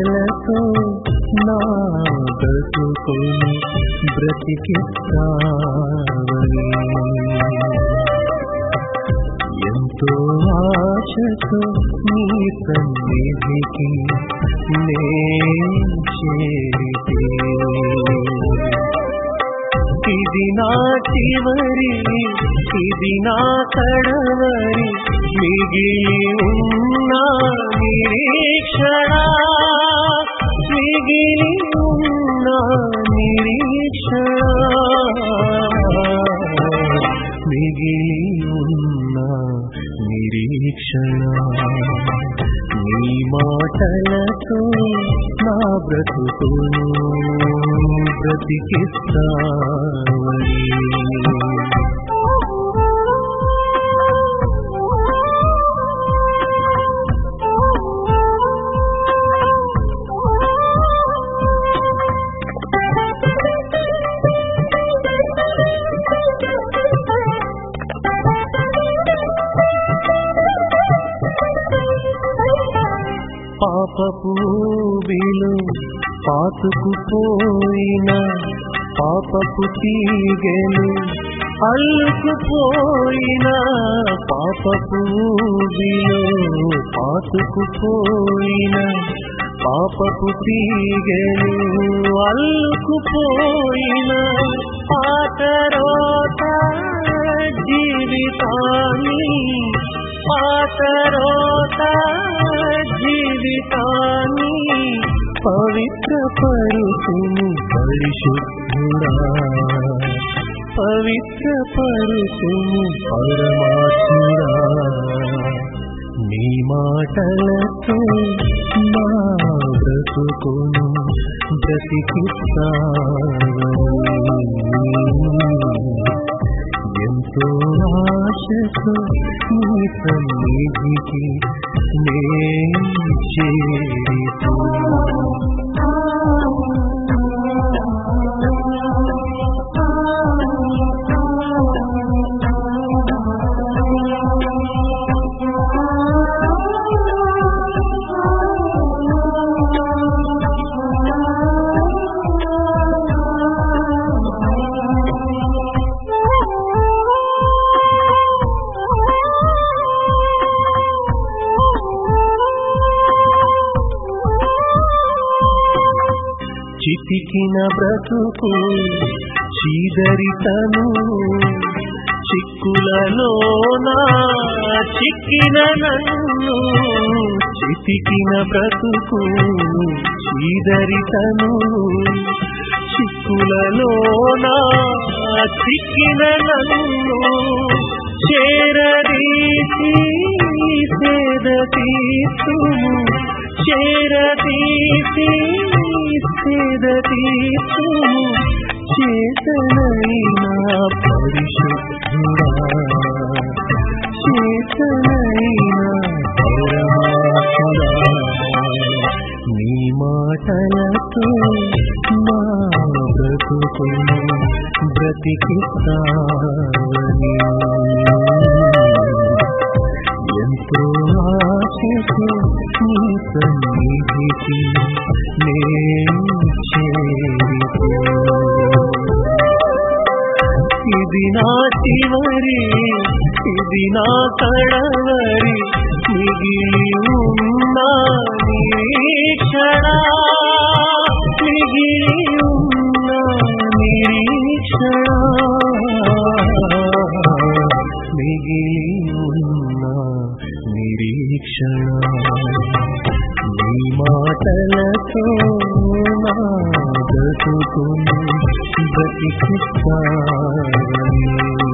మాటలతో నా బ్రతుకుని బ్రతికిస్తావని ఎంతో ఆశతో నీ సన్నిధికి నే చేరితే ఇది నా చివరి ఇది నా కడవరి మిగిలి ఉన్న నిరీక్షణ మిగిలి ఉన్న నిరీక్షణ మిగిలి ఉన్న నిరీక్షణ నీ మాటలతో నా బ్రతుకును బ్రతికిస్తావని పాపపు బిలు పాతుకుపోయిన పాపపు తీగలు అల్లుకుపోయిన పాపపు బిలు పాతుకుపోయిన పాపపు తీగలు అల్లుకుపోయిన పాతరోత జీవితాన్ని పాతరోత జీవితాన్ని పవిత్ర పరుతును పరిశుద్ధుడా పవిత్ర పరుతును పరమాత్ముడా నీ మాటలతో నా బ్రతుకును బ్రతికిస్తావని ఎంతో ఆశతో నీ సన్నిధికి నే చేరితే చితికిన బ్రతుకు చీదరితను చిక్కులలోన చిక్కిన నన్ను చితికిన బ్రతుకు చీదరితను చిక్కులలోన చిక్కిన నన్ను చేరదీసి సేద తీర్చుము చేరదీసి సేద తీర్చుము చేతనైనా పరిశుద్ధుడా చేతనైనా పరమాత్ముడా నీ మాటలతో మా బ్రతుకును బ్రతికిస్తావని ఎంతో ఆశతో నీ సన్నిధికి నే చేరితే ఇది నా చివరి ఇది నా కడవరి మిగిలి ఉన్న నిరీక్షణ మిగిలి ఉన్న నిరీక్షణ మిగిలి ఉన్న నిరీక్షణ నీ మాటలతో నా బ్రతుకును బ్రతికిస్తావని